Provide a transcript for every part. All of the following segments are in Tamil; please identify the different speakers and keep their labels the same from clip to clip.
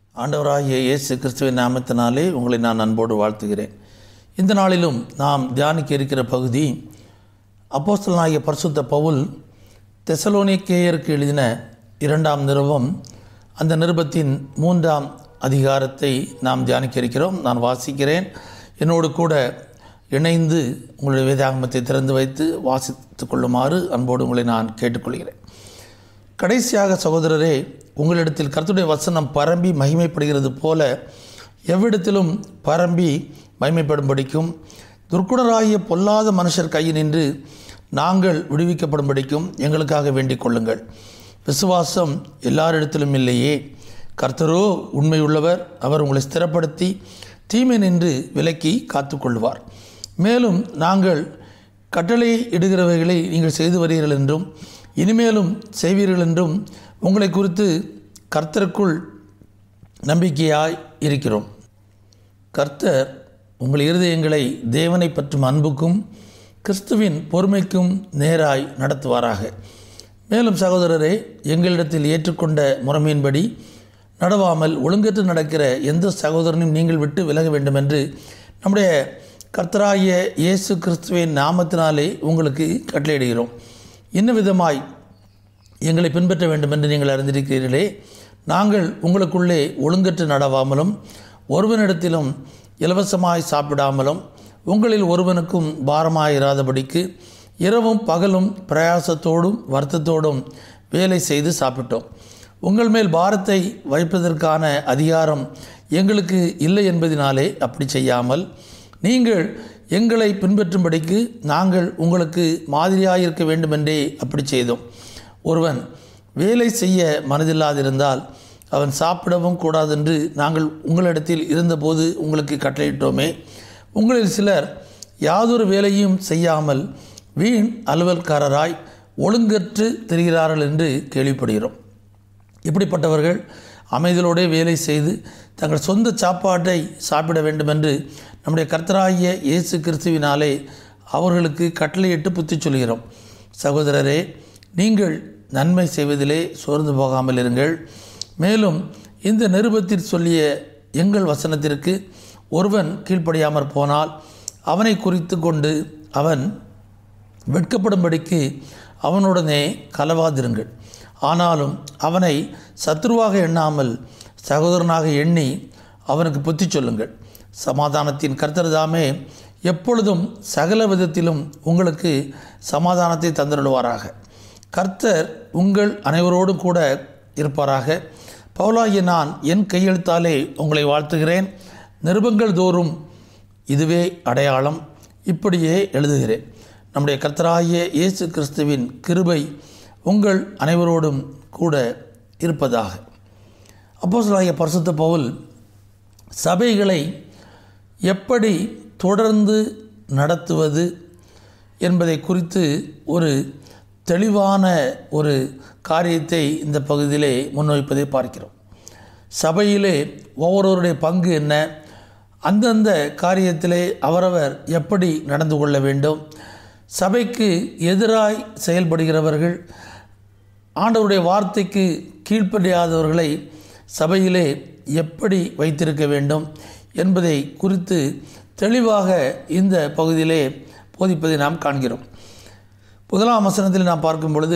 Speaker 1: ஆண்டவராகிய இயேசு கிறிஸ்துவின் நாமத்தினாலே உங்களை நான் அன்போடு வாழ்த்துகிறேன் இந்த நாளிலும் நாம் தியானிக்க இருக்கிற பகுதி அப்போஸ்தலனாகிய பரிசுத்த பவுல் தெசலோனிக்கேயருக்கு எழுதின இரண்டாம் நிருபம் அந்த நிருபத்தின் மூன்றாம் அதிகாரத்தை நாம் தியானிக்க இருக்கிறோம் நான் வாசிக்கிறேன் என்னோடு கூட இணைந்து உங்களுடைய வேதாகமத்தை திறந்து வைத்து வாசித்துக் கொள்ளுமாறு அன்போடு உங்களை நான் கேட்டுக்கொள்கிறேன் கடைசியாக சகோதரரே உங்களிடத்தில் கர்த்தருடைய வசனம் பரம்பி மகிமைப்படுகிறது போல எவ்விடத்திலும் பரம்பி மகிமைப்படும்படிக்கும் துர்க்குணராகிய பொல்லாத மனுஷர் கையினின்று நாங்கள் விடுவிக்கப்படும்படிக்கும் எங்களுக்காக வேண்டிக் கொள்ளுங்கள் விசுவாசம் எல்லாரிடத்திலும் இல்லையே கர்த்தரோ உண்மையுள்ளவர் அவர் உங்களை ஸ்திரப்படுத்தி தீமை நின்று விலக்கி காத்துக்கொள்வார் மேலும் நாங்கள் கட்டளை இடுகிறவைகளை நீங்கள் செய்து வருகிறீர்கள் என்றும் இனிமேலும் செய்வீர்கள் என்றும் உங்களை குறித்து கர்த்தருக்குள் நம்பிக்கையாய் இருக்கிறோம் கர்த்தர் உங்கள் இருதயங்களை தேவனை பற்றும் அன்புக்கும் கிறிஸ்துவின் பொறுமைக்கும் நேராய் நடத்துவாராக மேலும் சகோதரரே எங்களிடத்தில் ஏற்றுக்கொண்ட முறைமையின்படி நடவாமல் ஒழுங்கற்று நடக்கிற எந்த சகோதரனையும் நீங்கள் விட்டு விலக வேண்டும் என்று நம்முடைய கர்த்தராகிய இயேசு கிறிஸ்துவின் நாமத்தினாலே உங்களுக்கு கட்டளையிடுகிறோம் இன்ன விதமாய் எங்களை பின்பற்ற வேண்டும் என்று நீங்கள் அறிந்திருக்கிறீர்களே நாங்கள் உங்களுக்குள்ளே ஒழுங்கற்று நடவாமலும் ஒருவனிடத்திலும் இலவசமாய் சாப்பிடாமலும் உங்களில் ஒருவனுக்கும் பாரமாயிராதபடிக்கு இரவும் பகலும் பிரயாசத்தோடும் வருத்தத்தோடும் வேலை செய்து சாப்பிட்டோம் உங்கள் மேல் பாரத்தை வைப்பதற்கான அதிகாரம் எங்களுக்கு இல்லை என்பதினாலே அப்படி செய்யாமல் நீங்கள் எங்களை பின்பற்றும்படிக்கு நாங்கள் உங்களுக்கு மாதிரியாயிருக்க வேண்டுமென்றே அப்படி செய்தோம் ஒருவன் வேலை செய்ய மனதில்லாதிருந்தால் அவன் சாப்பிடவும் கூடாதென்று நாங்கள் உங்களிடத்தில் இருந்தபோது உங்களுக்கு கட்டளையிட்டோமே உங்களில் சிலர் யாதொரு வேலையும் செய்யாமல் வீண் அலுவல்காரராய் ஒழுங்கற்று தெரிகிறார்கள் என்று கேள்விப்படுகிறோம் இப்படிப்பட்டவர்கள் அமைதலோடே வேலை செய்து தங்கள் சொந்த சாப்பாட்டை சாப்பிட வேண்டுமென்று நம்முடைய கர்த்தராகிய இயேசு கிறிஸ்துவினாலே அவர்களுக்கு கட்டளையிட்டு புத்தி சொல்கிறோம் சகோதரரே நீங்கள் நன்மை செய்வதிலே சோர்ந்து போகாமல் இருங்கள் மேலும் இந்த நிருபத்தில் சொல்லிய எங்கள் வசனத்திற்கு ஒருவன் கீழ்ப்படியாமற் போனால் அவனை குறித்து கொண்டு அவன் வெட்கப்படும்படிக்கு அவனுடனே கலவாதிருங்கள் ஆனாலும் அவனை சத்ருவாக எண்ணாமல் சகோதரனாக எண்ணி அவனுக்கு புத்தி சொல்லுங்கள் சமாதானத்தின் கர்த்தர் தாமே எப்பொழுதும் சகல விதத்திலும் உங்களுக்கு சமாதானத்தை தந்துடுவாராக கர்த்தர் உங்கள் அனைவரோடும் கூட இருப்பாராக பவுலாகிய நான் என் கையெழுத்தாலே உங்களை வாழ்த்துகிறேன் நிருபங்கள் தோறும் இதுவே அடையாளம் இப்படியே எழுதுகிறேன் நம்முடைய கர்த்தராகிய இயேசு கிறிஸ்துவின் கிருபை உங்கள் அனைவரோடும் கூட இருப்பதாக அப்போசலாகிய பரிசுத்த பவுல் சபைகளை எப்படி தொடர்ந்து நடத்துவது என்பதை குறித்து ஒரு தெளிவான ஒரு காரியத்தை இந்த பகுதியிலே முன்வைப்பதை பார்க்கிறோம் சபையிலே ஒவ்வொருவருடைய பங்கு என்ன அந்தந்த காரியத்திலே அவரவர் எப்படி நடந்து கொள்ள வேண்டும் சபைக்கு எதிராய் செயல்படுகிறவர்கள் ஆண்டவருடைய வார்த்தைக்கு கீழ்ப்படியாதவர்களை சபையிலே எப்படி வைத்திருக்க வேண்டும் என்பதை குறித்து தெளிவாக இந்த பகுதியிலே போதிப்பதை நாம் காண்கிறோம் முதலாம் வசனத்தில் நாம் பார்க்கும் பொழுது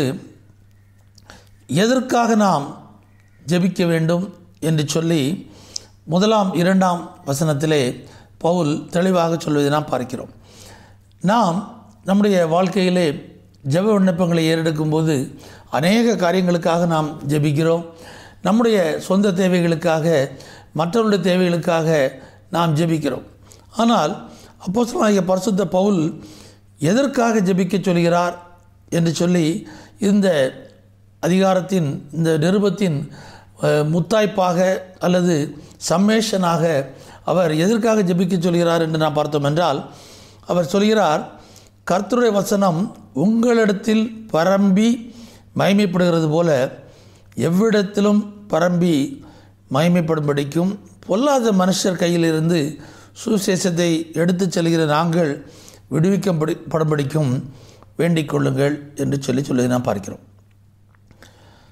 Speaker 1: எதற்காக நாம் ஜெபிக்க வேண்டும் என்று சொல்லி முதலாம் இரண்டாம் வசனத்திலே பவுல் தெளிவாக சொல்வதை நாம் பார்க்கிறோம் நாம் நம்முடைய வாழ்க்கையிலே ஜெப விண்ணப்பங்களை ஏறெடுக்கும்போது அநேக காரியங்களுக்காக நாம் ஜெபிக்கிறோம் நம்முடைய சொந்த தேவைகளுக்காக மற்றவருடைய தேவைகளுக்காக நாம் ஜெபிக்கிறோம் ஆனால் அப்போஸ்தலனாகிய பரிசுத்த பவுல் எதற்காக ஜெபிக்க சொல்கிறார் என்று சொல்லி இந்த அதிகாரத்தின் இந்த நிருபத்தின் முத்தாய்ப்பாக அல்லது சம்மேஷனாக அவர் எதற்காக ஜெபிக்க சொல்கிறார் என்று நாம் பார்த்தோம் என்றால் அவர் சொல்கிறார் கர்த்தருடைய வசனம் உங்களிடத்தில் பரம்பி மகிமைப்படுகிறது போல எவ்விடத்திலும் பரம்பி மகிமைப்படும்படிக்கும் பொல்லாத மனுஷர் கையிலிருந்து சுவிசேஷத்தை எடுத்துச் செல்கிற நாங்கள் விடுவிக்கப்படி படும்படிக்கும் வேண்டிக் கொள்ளுங்கள் என்று சொல்லி சொல்லி நாம் பார்க்கிறோம்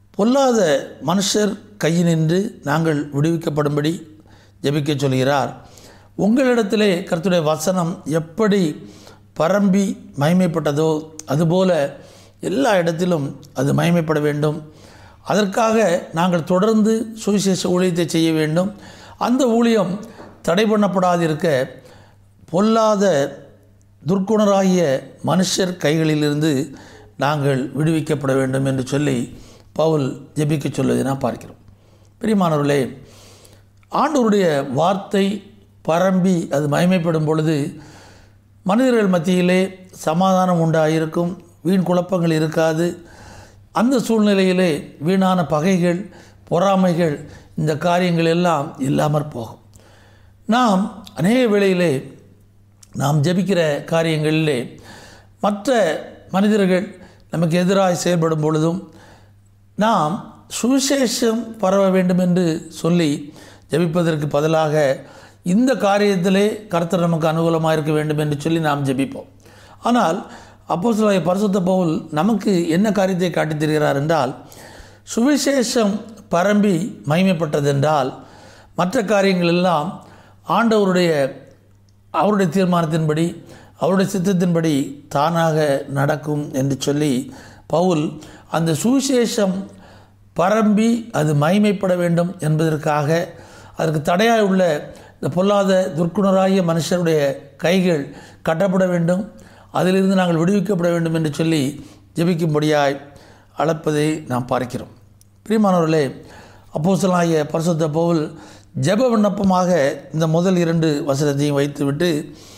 Speaker 1: பொல்லாத மனுஷர் கையினின்று நாங்கள் விடுவிக்கப்படும்படி ஜெபிக்க சொல்கிறார் உங்களிடத்திலே கர்த்தருடைய வசனம் எப்படி பரம்பி மகிமைப்பட்டதோ அதுபோல எல்லா இடத்திலும் அது மகிமைப்பட வேண்டும் அதற்காக நாங்கள் தொடர்ந்து சுவிசேஷ ஊழியத்தை செய்ய வேண்டும் அந்த ஊழியம் தடை பண்ணப்படாதிருக்க பொல்லாத துர்க்குணராகிய மனுஷர் கைகளிலிருந்து நாங்கள் விடுவிக்கப்பட வேண்டும் என்று சொல்லி பவுல் ஜெபிக்க சொல்வதை நான் பார்க்கிறோம் பிரியமானவர்களே ஆண்டவருடைய வார்த்தை பரம்பி அது மகிமைப்படும் பொழுது மனிதர்கள் மத்தியிலே சமாதானம் உண்டாயிருக்கும் வீண் குழப்பங்கள் இருக்காது அந்த சூழ்நிலையிலே வீணான பகைகள் பொறாமைகள் இந்த காரியங்கள் எல்லாம் இல்லாமற் போகும் நாம் அநேக வேளையிலே நாம் ஜெபிக்கிற காரியங்களிலே மற்ற மனிதர்கள் நமக்கு எதிராக செயல்படும் பொழுதும் நாம் சுவிசேஷம் பரவ வேண்டும் என்று சொல்லி ஜெபிப்பதற்கு பதிலாக இந்த காரியத்திலே கர்த்தர் நமக்கு அனுகூலமாக இருக்க வேண்டும் என்று சொல்லி நாம் ஜெபிப்போம் ஆனால் அப்போ சில பரிசுத்த பவுல் நமக்கு என்ன காரியத்தை காட்டித் தருகிறார் என்றால் சுவிசேஷம் பரம்பி மகிமைப்பட்டதென்றால் மற்ற காரியங்கள் எல்லாம் ஆண்டவருடைய அவருடைய தீர்மானத்தின்படி அவருடைய சித்தத்தின்படி தானாக நடக்கும் என்று சொல்லி பவுல் அந்த சுவிசேஷம் பரம்பி அது மகிமைப்பட வேண்டும் என்பதற்காக அதற்கு தடையாக உள்ள இந்த பொல்லாத துர்க்குணராகிய மனுஷருடைய கைகள் கட்டப்பட வேண்டும் அதிலிருந்து நாங்கள் விடுவிக்கப்பட வேண்டும் என்று சொல்லி ஜெபிக்கும்படியாய் அழைப்பதை நாம் பார்க்கிறோம் பிரியமானவர்களே அப்போஸ்தலனாகிய பரிசுத்த பவுல் ஜெப விண்ணப்பமாக இந்த முதல் இரண்டு வசனத்தையும் வைத்துவிட்டு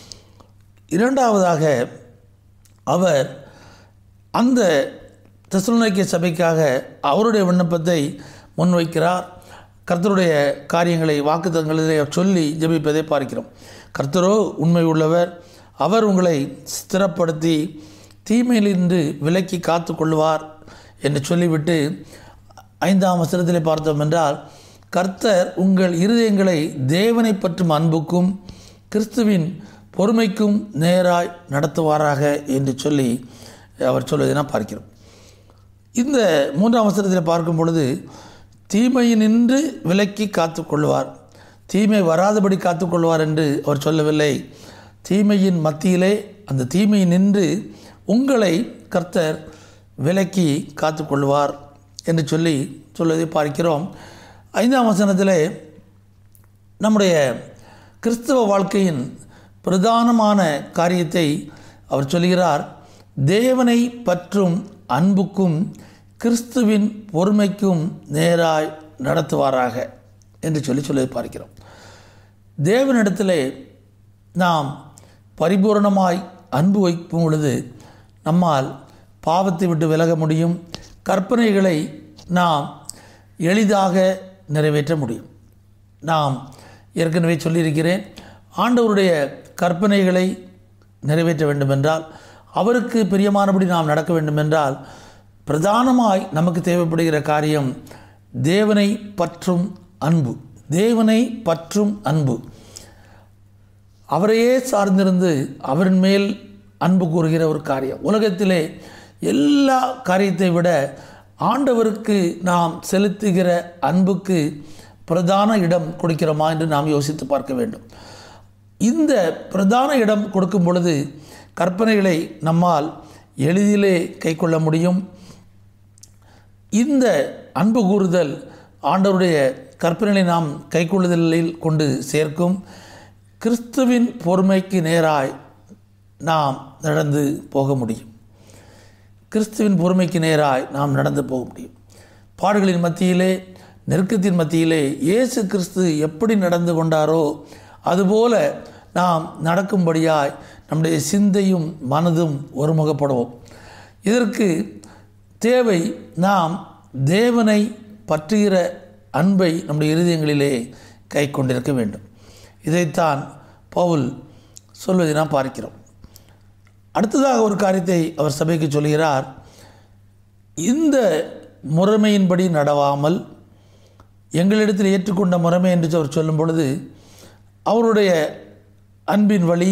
Speaker 1: இரண்டாவதாக அவர் அந்த தெசலோனிக்கே சபைக்காக அவருடைய விண்ணப்பத்தை முன்வைக்கிறார் கர்த்தருடைய காரியங்களை வாக்குத்தங்களிலே சொல்லி ஜெபிப்பதை பார்க்கிறோம் கர்த்தரோ உண்மை உள்ளவர் அவர் உங்களை ஸ்திரப்படுத்தி தீமையிலிருந்து விலக்கி காத்து கொள்வார் என்று சொல்லிவிட்டு ஐந்தாம் வசனத்திலே பார்த்தோம் என்றால் கர்த்தர் உங்கள் இருதயங்களை தேவனை பற்றும் அன்புக்கும் கிறிஸ்துவின் பொறுமைக்கும் நேராய் நடத்துவாராக என்று சொல்லி அவர் சொல்வதை நான் பார்க்கிறோம் இந்த மூன்றாம் வசனத்தில் பார்க்கும் பொழுது தீமையினின்று விலக்கி காத்துக்கொள்வார் தீமை வராதபடி காத்துக்கொள்வார் என்று அவர் சொல்லவில்லை தீமையின் மத்தியிலே அந்த தீமை நின்று உங்களை கர்த்தர் விலக்கி காத்துக்கொள்வார் என்று சொல்லி சொல்வதை பார்க்கிறோம் ஐந்தாம் வசனத்திலே நம்முடைய கிறிஸ்தவ வாழ்க்கையின் பிரதானமான காரியத்தை அவர் சொல்கிறார் தேவனை பற்றும் அன்புக்கும் கிறிஸ்துவின் பொறுமைக்கும் நேராய் நடத்துவாராக என்று சொல்லி சொல்லி பார்க்கிறோம் தேவனிடத்திலே நாம் பரிபூரணமாய் அன்பு வைக்கும் பொழுது நம்மால் பாவத்தை விட்டு விலக முடியும் கற்பனைகளை நாம் எளிதாக நிறைவேற்ற முடியும் நாம் ஏற்கனவே சொல்லியிருக்கிறேன் ஆண்டவருடைய கற்பனைகளை நிறைவேற்ற வேண்டுமென்றால் அவருக்கு பிரியமானபடி நாம் நடக்க வேண்டுமென்றால் பிரதானமாய் நமக்கு தேவைப்படுகிற காரியம் தேவனை பற்றும் அன்பு தேவனை பற்றும் அன்பு அவரையே சார்ந்திருந்து அவரின் மேல் அன்பு கூறுகிற ஒரு காரியம் உலகத்திலே எல்லா காரியத்தை விட ஆண்டவருக்கு நாம் செலுத்துகிற அன்புக்கு பிரதான இடம் கொடுக்கிறோமா என்று நாம் யோசித்து பார்க்க வேண்டும் இந்த பிரதான இடம் கொடுக்கும் பொழுது கற்பனைகளை நம்மால் எளிதிலே கைக்கொள்ள முடியும் இந்த அன்பு கூறுதல் ஆண்டவருடைய கற்பனைகளை நாம் கைக்கொள்ளுதலில் கொண்டு சேர்க்கும் கிறிஸ்துவின் பொறுமைக்கு நேராய் நாம் நடந்து போக முடியும் கிறிஸ்துவின் பொறுமைக்கு நேராய் நாம் நடந்து போக முடியும் பாடுகளின் மத்தியிலே நெருக்கத்தின் மத்தியிலே இயேசு கிறிஸ்து எப்படி நடந்து கொண்டாரோ அதுபோல நாம் நடக்கும்படியாய் நம்முடைய சிந்தையும் மனதும் ஒருமுகப்படுவோம் இதற்கு தேவை நாம் தேவனை பற்றுகிற அன்பை நம்முடைய இருதயங்களிலே கை கொண்டிருக்க வேண்டும் இதைத்தான் பவுல் சொல்வதை நாம் பார்க்கிறோம் அடுத்ததாக ஒரு காரியத்தை அவர் சபைக்கு சொல்கிறார் இந்த முறைமையின்படி நடவாமல் எங்களிடத்தில் ஏற்றுக்கொண்ட முறைமை என்று அவர் சொல்லும் பொழுது அவருடைய அன்பின் வழி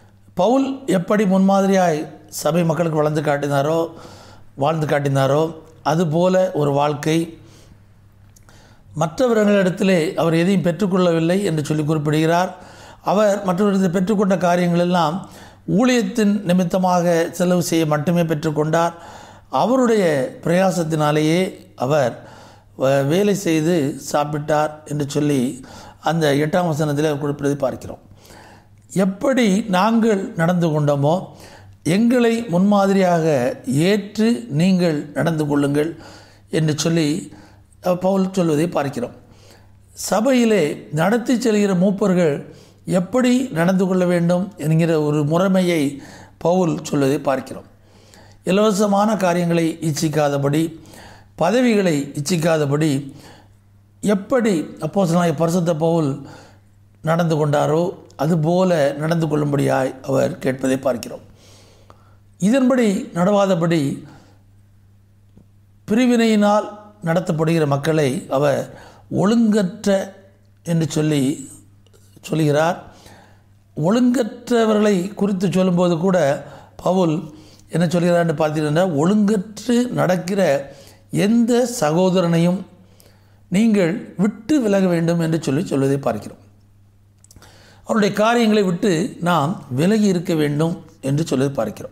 Speaker 1: பவுல் எப்படி முன்மாதிரியாய் சபை மக்களுக்கு வளர்ந்து காட்டினாரோ வாழ்ந்து காட்டினாரோ அதுபோல ஒரு வாழ்க்கை மற்றவர்களிடத்திலே அவர் எதையும் பெற்றுக்கொள்ளவில்லை என்று சொல்லி குறிப்பிடுகிறார் அவர் மற்றவர்களிடத்தில் பெற்றுக்கொண்ட காரியங்கள் எல்லாம் ஊழியத்தின் நிமித்தமாக செலவு செய்ய மட்டுமே பெற்றுக்கொண்டார் அவருடைய பிரயாசத்தினாலேயே அவர் வ- வேலை செய்து சாப்பிட்டார் என்று சொல்லி அந்த எட்டாம் வசனத்தில் அவர் குறிப்பிடுவதை பார்க்கிறோம் எப்படி நாங்கள் நடந்து கொண்டோமோ எங்களை முன்மாதிரியாக ஏற்று நீங்கள் நடந்து கொள்ளுங்கள் என்று சொல்லி அஹ், பவுல் சொல்வதை பார்க்கிறோம் சபையிலே நடத்தி செல்கிற மூப்பர்கள் எப்படி நடந்து கொள்ள வேண்டும் என்கிற ஒரு முறைமையை பவுல் சொல்வதை பார்க்கிறோம் இலவசமான காரியங்களை இச்சிக்காதபடி பதவிகளை இச்சிக்காதபடி எப்படி அப்போ பரிசுத்த பவுல் நடந்து கொண்டாரோ அதுபோல நடந்து கொள்ளும்படியாய் அவர் கேட்பதை பார்க்கிறோம் இதன்படி நடவாதபடி பிரிவினையினால் நடத்தப்படுகிற மக்களை அவர் ஒழுங்கற்ற என்று சொல்லி சொல்கிறார் ஒழுங்கற்றவர்களை குறித்து சொல்லும்போது கூட பவுல் என்ன சொல்கிறார்னு பார்த்தீங்கன்னா ஒழுங்கற்று நடக்கிற எந்த சகோதரனையும் நீங்கள் விட்டு விலக வேண்டும் என்று சொல்லி சொல்வதை பார்க்கிறோம் அவருடைய காரியங்களை விட்டு நாம் விலகி இருக்க வேண்டும் என்று சொல்லி பார்க்கிறோம்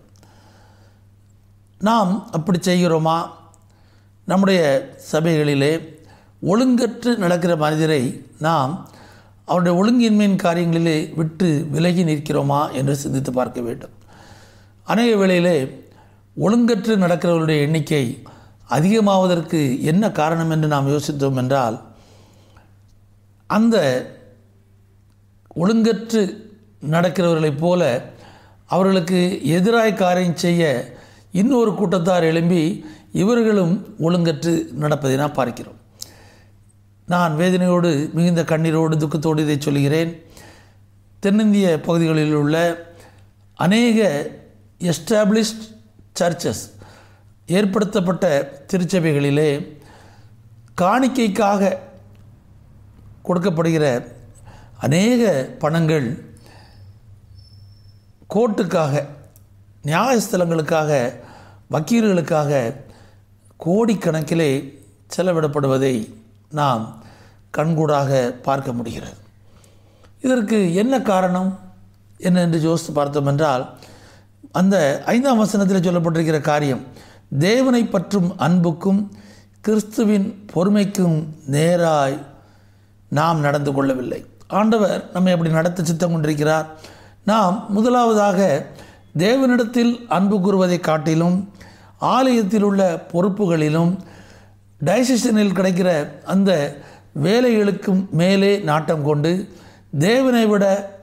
Speaker 1: நாம் அப்படி செய்கிறோமா நம்முடைய சபைகளிலே ஒழுங்கற்று நடக்கிற மனிதரை நாம் அவருடைய ஒழுங்கின்மையின் காரியங்களிலே விட்டு விலகி நிற்கிறோமா என்று சிந்தித்து பார்க்க வேண்டும் அநேக வேளையிலே ஒழுங்கற்று நடக்கிறவர்களுடைய எண்ணிக்கை அதிகமாவதற்கு என்ன காரணம் என்று நாம் யோசித்தோம் என்றால் அந்த ஒழுங்கற்று நடக்கிறவர்களைப் போல அவர்களுக்கு எதிராய் காரியம் செய்ய இன்னொரு கூட்டத்தார் எழும்பி இவர்களும் ஒழுங்கற்று நடப்பதை நாம் பார்க்கிறோம் நான் வேதனையோடு மிகுந்த கண்ணீரோடு துக்கத்தோடு இதை சொல்கிறேன் தென்னிந்திய பகுதிகளில் உள்ள அநேக எஸ்டாப்ளிஷ்ட் சர்ச்சஸ் ஏற்படுத்தப்பட்ட திருச்சபைகளிலே காணிக்கைக்காக கொடுக்கப்படுகிற அநேக பணங்கள் கோர்ட்டுக்காக நியாயஸ்தலங்களுக்காக வக்கீல்களுக்காக கோடிக்கணக்கிலே செலவிடப்படுவதை நாம் கண்கூடாக பார்க்க முடிகிறது இதற்கு என்ன காரணம் என்ன என்று யோசித்து பார்த்தோம் என்றால் அந்த ஐந்தாம் வசனத்தில் சொல்லப்பட்டிருக்கிற காரியம் தேவனை பற்றும் அன்புக்கும் கிறிஸ்துவின் பொறுமைக்கும் நேராய் நாம் நடந்து கொள்ளவில்லை ஆண்டவர் நம்மை அப்படி நடத்த சித்தம் கொண்டிருக்கிறார் நாம் முதலாவதாக தேவனிடத்தில் அன்பு கூறுவதை காட்டிலும் ஆலயத்தில் உள்ள பொறுப்புகளிலும் டைசிஷனில் கிடைக்கிற அந்த வேலைகளுக்கும் மேலே நாட்டம் கொண்டு தேவனை விட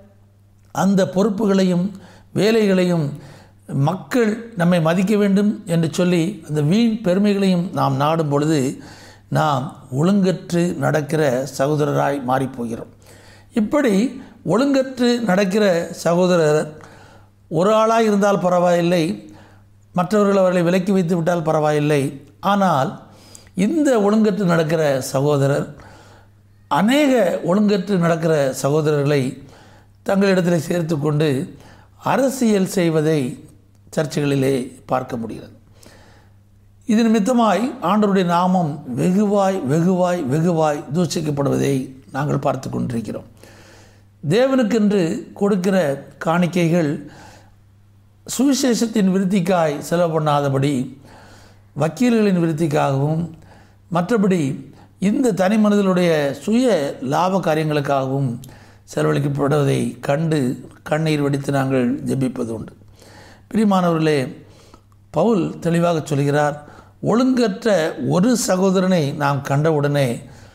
Speaker 1: அந்த பொறுப்புகளையும் வேலைகளையும் மக்கள் நம்மை மதிக்க வேண்டும் என்று சொல்லி அந்த வீண் பெருமைகளையும் நாம் நாடும் பொழுது நாம் ஒழுங்கற்று நடக்கிற சகோதரராய் மாறிப்போகிறோம் இப்படி ஒழுங்கற்று நடக்கிற சகோதரர் ஒரு ஆளாக இருந்தால் பரவாயில்லை மற்றவர்கள் அவர்களை விலக்கி வைத்து விட்டால் பரவாயில்லை ஆனால் இந்த ஒழுங்கற்று நடக்கிற சகோதரர் அநேக ஒழுங்கற்று நடக்கிற சகோதரர்களை தங்களிடத்தில் சேர்த்து கொண்டு அரசியல் செய்வதை சர்ச்சைகளிலே பார்க்க முடிகிறது இது நிமித்தமாய் ஆண்டவருடைய நாமம் வெகுவாய் வெகுவாய் வெகுவாய் தூஷிக்கப்படுவதை நாங்கள் பார்த்து கொண்டிருக்கிறோம் தேவனுக்கென்று கொடுக்கிற காணிக்கைகள் சுவிசேஷத்தின் விருத்திக்காய் செலவு பண்ணாதபடி வக்கீல்களின் விருத்திக்காகவும் மற்றபடி இந்த தனி மனிதனுடைய சுய லாப காரியங்களுக்காகவும் செலவழிக்கப்படுவதை கண்டு கண்ணீர் வெடித்து நாங்கள் ஜெபிப்பது உண்டு பிரியமானவர்களே பவுல் தெளிவாக சொல்கிறார் ஒழுங்கற்ற ஒரு சகோதரனை நாம் கண்டவுடனே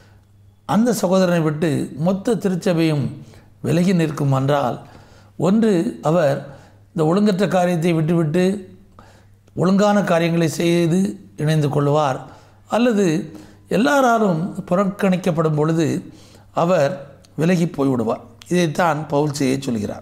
Speaker 1: அந்த சகோதரனை விட்டு மொத்த திருச்சபையும் விலகி நிற்கும் என்றால் ஒன்று அவர் இந்த ஒழுங்கற்ற காரியத்தை விட்டுவிட்டு ஒழுங்கான காரியங்களை செய்து இணைந்து கொள்வார் அல்லது எல்லாராலும் புறக்கணிக்கப்படும் பொழுது அவர் விலகி போய்விடுவார் இதைத்தான் பவுல் செய்ய சொல்கிறார்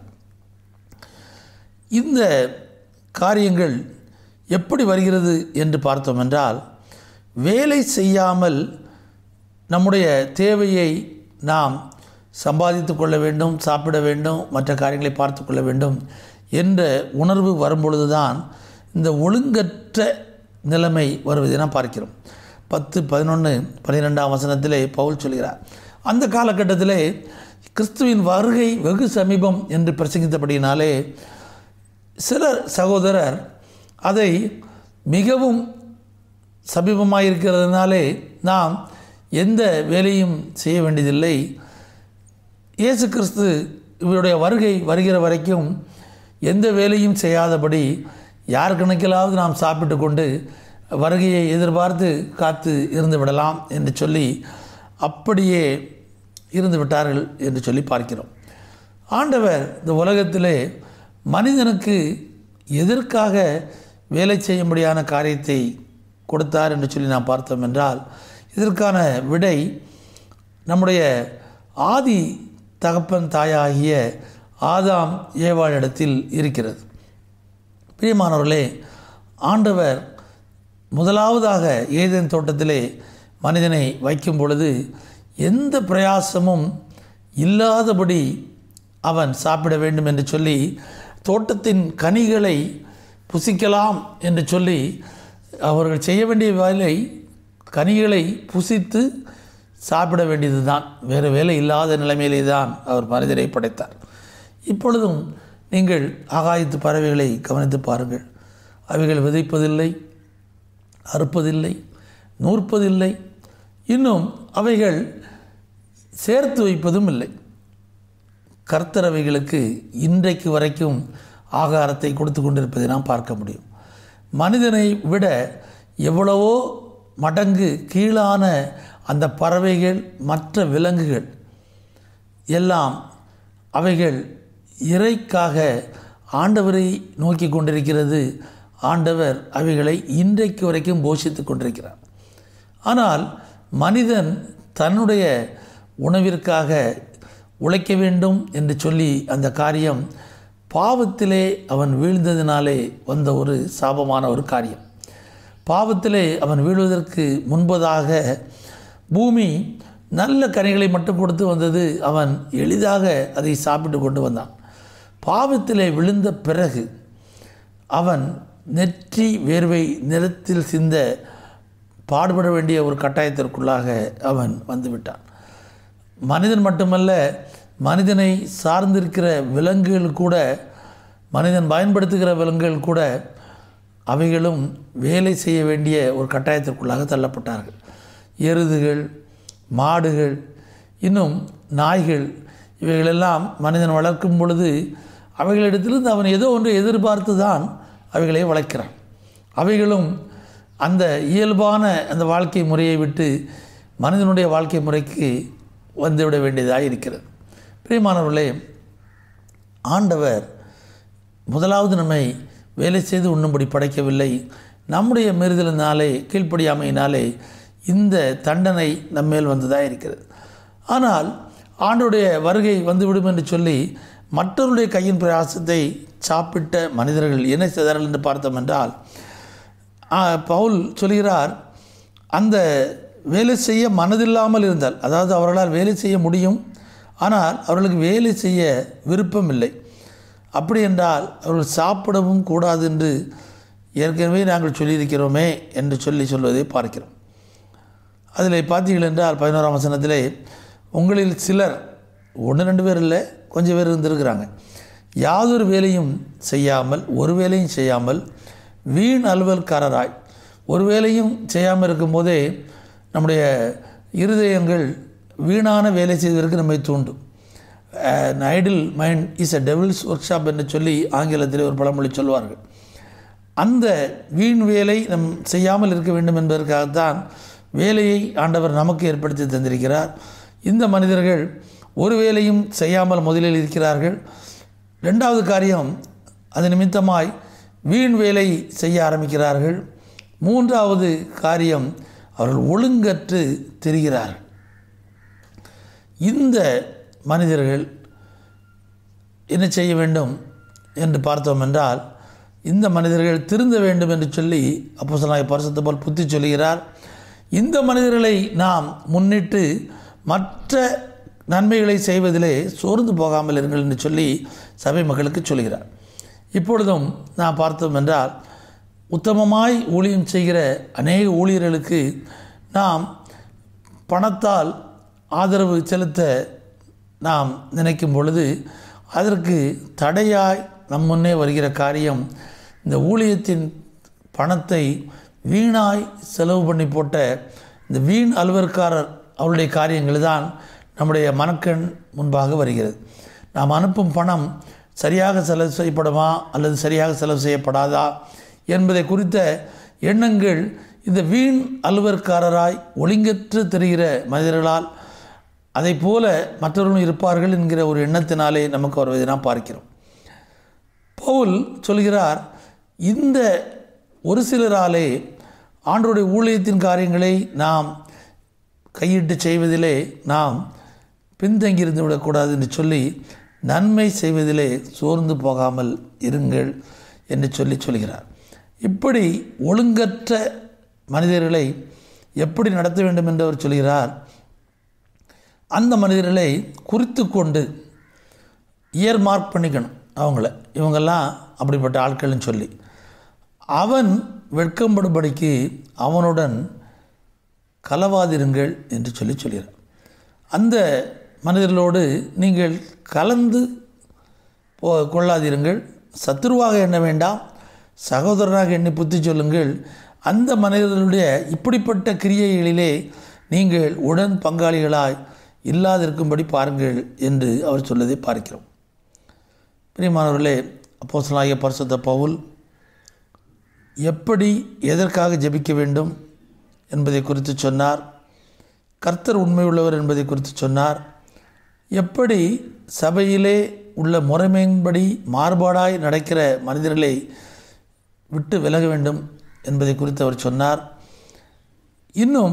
Speaker 1: இந்த காரியங்கள் எப்படி வருகிறது என்று பார்த்தோம் என்றால் வேலை செய்யாமல் நம்முடைய தேவையை நாம் சம்பாதித்து கொள்ள வேண்டும் சாப்பிட வேண்டும் மற்ற காரியங்களை பார்த்து கொள்ள வேண்டும் என்ற உணர்வு வரும்பொழுதுதான் இந்த ஒழுங்கற்ற நிலைமை வருவதை நாம் பார்க்கிறோம் பத்து பதினொன்று பன்னிரெண்டாம் வசனத்திலே பவுல் சொல்கிறார் அந்த காலகட்டத்திலே கிறிஸ்துவின் வருகை வெகு சமீபம் என்று பிரசங்கித்தபடியினாலே சிலர் சகோதரர் அதை மிகவும் சமீபமாக இருக்கிறதுனாலே நாம் எந்த வேலையும் செய்ய வேண்டியதில்லை இயேசு கிறிஸ்து இவருடைய வருகை வருகிற வரைக்கும் எந்த வேலையும் செய்யாதபடி யார் கணக்கிலாவது நாம் சாப்பிட்டு கொண்டு வருகையை எதிர்பார்த்து காத்து இருந்து விடலாம் என்று சொல்லி அப்படியே இருந்து விட்டார்கள் என்று சொல்லி பார்க்கிறோம் ஆண்டவர் இந்த உலகத்திலே மனிதனுக்கு எதற்காக வேலை செய்யும்படியான காரியத்தை கொடுத்தார் என்று சொல்லி நாம் பார்த்தோம் என்றால் இதற்கான விடை நம்முடைய ஆதி தகப்பன் தாயாகிய ஆதாம் ஏவாளிடத்தில் இருக்கிறது பிரியமானவர்களே ஆண்டவர் முதலாவதாக ஏதேன் தோட்டத்திலே மனிதனை வைக்கும் பொழுது எந்த பிரயாசமும் இல்லாதபடி அவன் சாப்பிட வேண்டும் என்று சொல்லி தோட்டத்தின் கனிகளை புசிக்கலாம் என்று சொல்லி அவர்கள் செய்ய வேண்டிய வேலை கனிகளை புசித்து சாப்பிட வேண்டியது தான் வேறு வேலை இல்லாத நிலைமையிலே தான் அவர் மனிதரை படைத்தார் இப்பொழுதும் நீங்கள் ஆகாயத்து பறவைகளை கவனித்து பாருங்கள் அவைகள் விதைப்பதில்லை அறுப்பதில்லை நூற்பதில்லை இன்னும் அவைகள் சேர்த்து வைப்பதும் இல்லை கர்த்தரவைகளுக்கு இன்றைக்கு வரைக்கும் ஆகாரத்தை கொடுத்து கொண்டிருப்பதை நாம் பார்க்க முடியும் மனிதனை விட எவ்வளவோ மடங்கு கீழான அந்த பறவைகள் மற்ற விலங்குகள் எல்லாம் அவைகள் இறைக்காக ஆண்டவரை நோக்கி கொண்டிருக்கிறது ஆண்டவர் அவைகளை இன்றைக்கு வரைக்கும் போஷித்து கொண்டிருக்கிறார் ஆனால் மனிதன் தன்னுடைய உணவிற்காக உழைக்க வேண்டும் என்று சொல்லி அந்த காரியம் பாவத்திலே அவன் வீழ்ந்ததினாலே வந்த ஒரு சாபமான ஒரு காரியம் பாவத்திலே அவன் வீழ்வதற்கு முன்பதாக பூமி நல்ல கனிகளை மட்டும் கொடுத்து வந்தது அவன் எளிதாக அதை சாப்பிட்டு கொண்டு வந்தான் பாவத்திலே விழுந்த பிறகு அவன் நெற்றி வேர்வை நிறத்தில் சிந்த பாடுபட வேண்டிய ஒரு கட்டாயத்திற்குள்ளாக அவன் வந்துவிட்டான் மனிதன் மட்டுமல்ல மனிதனை சார்ந்திருக்கிற விலங்குகள் கூட மனிதன் பயன்படுத்துகிற விலங்குகள் கூட அவைகளும் வேலை செய்ய வேண்டிய ஒரு கட்டாயத்திற்குள்ளாக தள்ளப்பட்டார்கள் எருதுகள் மாடுகள் இன்னும் நாய்கள் இவைகளெல்லாம் மனிதன் வளர்க்கும் பொழுது அவைகளிடத்திலிருந்து அவன் ஏதோ ஒன்று எதிர்பார்த்து தான் அவைகளை வளர்க்கிறான் அவைகளும் அந்த இயல்பான அந்த வாழ்க்கை முறையை விட்டு மனிதனுடைய வாழ்க்கை முறைக்கு வந்துவிட வேண்டியதாக இருக்கிறது பிரியமானவர்களே ஆண்டவர் முதலாவது நம்மை வேலை செய்து உண்ணும்படி படைக்கவில்லை நம்முடைய மீறுதலினாலே கீழ்ப்படியாமையினாலே இந்த தண்டனை நம்மேல் வந்ததாக இருக்கிறது ஆனால் ஆண்டுடைய வருகை வந்துவிடும் என்று சொல்லி மற்றவருடைய கையின் பிரயாசத்தை சாப்பிட்ட மனிதர்கள் என்ன செய்தார்கள் என்று பார்த்தோம் என்றால் பவுல் சொல்கிறார் அந்த வேலை செய்ய மனதில்லாமல் இருந்தால் அதாவது அவர்களால் வேலை செய்ய முடியும் ஆனால் அவர்களுக்கு வேலை செய்ய விருப்பம் இல்லை அப்படி என்றால் அவர்கள் சாப்பிடவும் கூடாது என்று ஏற்கனவே நாங்கள் சொல்லியிருக்கிறோமே என்று சொல்லி சொல்வதை பார்க்கிறோம் அதில் பார்த்தீர்கள் என்றால் பதினோராம் வசனத்திலே உங்களில் சிலர் ஒன்று ரெண்டு பேர் இல்லை கொஞ்சம் பேர் இருந்திருக்கிறாங்க யாதொரு வேலையும் செய்யாமல் ஒரு வேலையும் செய்யாமல் வீண் அலுவல்காரராய் ஒரு வேலையும் செய்யாமல் இருக்கும்போதே நம்முடைய இருதயங்கள் வீணான வேலை செய்வதற்கு நம்மை தூண்டும் idle mind is a devil's workshop என்று சொல்லி ஆங்கிலத்தில் ஒரு பழமொழி சொல்வார்கள் அந்த வீண் வேலை நம் செய்யாமல் இருக்க வேண்டும் என்பதற்காகத்தான் வேலையை ஆண்டவர் நமக்கு ஏற்படுத்தி தந்திருக்கிறார் இந்த மனிதர்கள் ஒரு வேலையும் செய்யாமல் முதலில் இருக்கிறார்கள் ரெண்டாவது காரியம் அது நிமித்தமாய் வீண் வேலை செய்ய ஆரம்பிக்கிறார்கள் மூன்றாவது காரியம் அவர்கள் ஒழுங்கற்று தெரிகிறார்கள் இந்த மனிதர்கள் என்ன செய்ய வேண்டும் என்று பார்த்தோம் என்றால் இந்த மனிதர்கள் திருந்த வேண்டும் என்று சொல்லி அப்போ சொன்னாய் பரிசுத்த போல் புத்தி சொல்கிறார் இந்த மனிதர்களை நாம் முன்னிட்டு மற்ற நன்மைகளை செய்வதிலே சோர்ந்து போகாமல் இருங்கள் என்று சொல்லி சபை மக்களுக்கு சொல்கிறார் இப்பொழுதும் நாம் பார்த்தோம் என்றால் உத்தமமாய் ஊழியம் செய்கிற அநேக ஊழியர்களுக்கு நாம் பணத்தால் ஆதரவு செலுத்த நாம் நினைக்கும் பொழுது அதற்கு தடையாய் நம் முன்னே வருகிற காரியம் இந்த ஊழியத்தின் பணத்தை வீணாய் செலவு பண்ணி போட்ட இந்த வீண் அலுவலக்காரர் அவருடைய காரியங்கள் தான் நம்முடைய மனக்கண் முன்பாக வருகிறது நாம் அனுப்பும் பணம் சரியாக செலவு செய்யப்படுமா அல்லது சரியாக செலவு செய்யப்படாதா என்பதை குறித்த எண்ணங்கள் இந்த வீண் அலுவலக்காரராய் ஒழுங்கற்று தெரிகிற மனிதர்களால் அதை போல மற்றவர்களும் இருப்பார்கள் என்கிற ஒரு எண்ணத்தினாலே நமக்கு வருவதை நாம் பார்க்கிறோம் பவுல் சொல்கிறார் இந்த ஒரு சிலராலே ஆண்டோடைய ஊழியத்தின் காரியங்களை நாம் கையிட்டு செய்வதிலே நாம் பின்தங்கியிருந்து விடக்கூடாது என்று சொல்லி நன்மை செய்வதிலே சோர்ந்து போகாமல் இருங்கள் என்று சொல்லி சொல்கிறார் இப்படி ஒழுங்கற்ற மனிதர்களை எப்படி நடத்த வேண்டும் என்று அவர் சொல்கிறார் அந்த மனிதர்களை குறித்து கொண்டு இயர் மார்க் பண்ணிக்கணும் அவங்கள இவங்கெல்லாம் அப்படிப்பட்ட ஆட்கள்னு சொல்லி அவன் வெட்கம்படும்படிக்கு அவனுடன் கலவாதிருங்கள் என்று சொல்லி சொல்கிறார் அந்த மனிதர்களோடு நீங்கள் கலந்து போ கொள்ளாதிருங்கள் சத்துருவாக எண்ண வேண்டாம் சகோதரனாக எண்ணி புத்தி சொல்லுங்கள் அந்த மனிதர்களுடைய இப்படிப்பட்ட கிரியைகளிலே நீங்கள் உடன் பங்காளிகளாய் இல்லாதிருக்கும்படி பாருங்கள் என்று அவர் சொல்வதை பார்க்கிறோம் பிரியமானவர்களே அப்போஸ்தலனாகிய பரிசுத்த பவுல் எப்படி எதற்காக ஜெபிக்க வேண்டும் என்பதை குறித்து சொன்னார் கர்த்தர் உண்மையுள்ளவர் என்பதை குறித்து சொன்னார் எப்படி சபையிலே உள்ள முறைமையின்படி மாறுபாடாய் நடக்கிற மனிதர்களை விட்டு விலக வேண்டும் என்பதை குறித்து அவர் சொன்னார் இன்னும்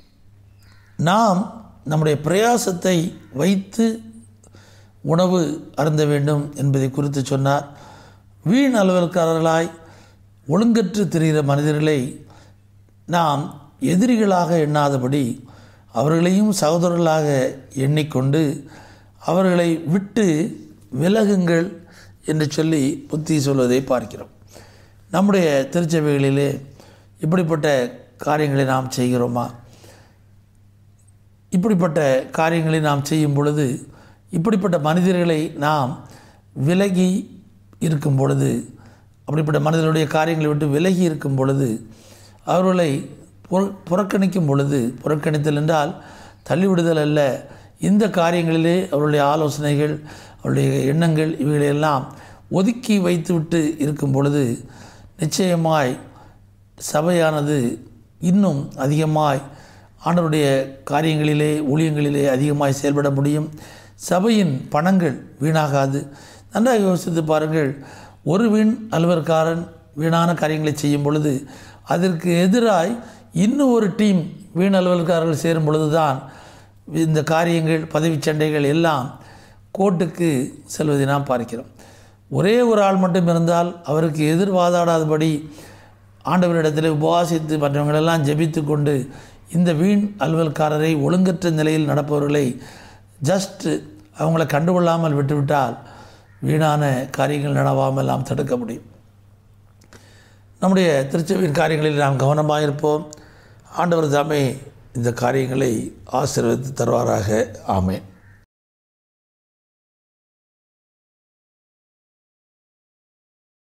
Speaker 1: நாம் நம்முடைய பிரயாசத்தை வைத்து உணவு அருந்த வேண்டும் என்பதை குறித்து சொன்னார் வீண் அலுவல்காரர்களாய் ஒழுங்கற்று தெரிகிற மனிதர்களை நாம் எதிரிகளாக எண்ணாதபடி அவர்களையும் சகோதரர்களாக எண்ணிக்கொண்டு அவர்களை விட்டு விலகுங்கள் என்று சொல்லி புத்தி சொல்வதை பார்க்கிறோம் நம்முடைய திருச்சபைகளிலே இப்படிப்பட்ட காரியங்களை நாம் செய்கிறோமா இப்படிப்பட்ட காரியங்களை நாம் செய்யும் பொழுது இப்படிப்பட்ட மனிதர்களை நாம் விலகி இருக்கும் பொழுது அப்படிப்பட்ட மனிதர்களுடைய காரியங்களை விட்டு விலகி இருக்கும் பொழுது அவர்களை புற புறக்கணிக்கும் பொழுது புறக்கணித்தல் என்றால் தள்ளிவிடுதல் அல்ல இந்த காரியங்களிலே அவருடைய ஆலோசனைகள் அவருடைய எண்ணங்கள் இவைகளையெல்லாம் ஒதுக்கி வைத்துவிட்டு இருக்கும் பொழுது நிச்சயமாய் சபையானது இன்னும் அதிகமாய் ஆண்டவருடைய காரியங்களிலே ஊழியங்களிலே அதிகமாய் செயல்பட முடியும் சபையின் பணங்கள் வீணாகாது நன்றாக யோசித்து பாருங்கள் ஒரு வீண் அலுவலர்காரன் வீணான காரியங்களை செய்யும் பொழுது அதற்கு எதிராய் இன்னும் ஒரு டீம் வீண் அலுவலர்காரர்கள் சேரும் பொழுது தான் இந்த காரியங்கள் பதவி சண்டைகள் எல்லாம் கோர்ட்டுக்கு செல்வதை நாம் பார்க்கிறோம் ஒரே ஒரு ஆள் மட்டும் இருந்தால் அவருக்கு எதிர்வாதாடாதபடி ஆண்டவரிடத்தில் உபவாசித்து மற்றவங்களெல்லாம் ஜெபித்து கொண்டு இந்த வீண் அலுவல்காரரை ஒழுங்கற்ற நிலையில் நடப்பவர்களை ஜஸ்ட் அவங்கள கண்டுகொள்ளாமல் விட்டுவிட்டால் வீணான காரியங்கள் நடவாமல் நாம் தடுக்க முடியும் நம்முடைய திருச்சபையின் காரியங்களில் நாம் கவனமாக இருப்போம் ஆண்டவர் தாமே இந்த காரியங்களை ஆசீர்வதித்து தருவாராக ஆமேன்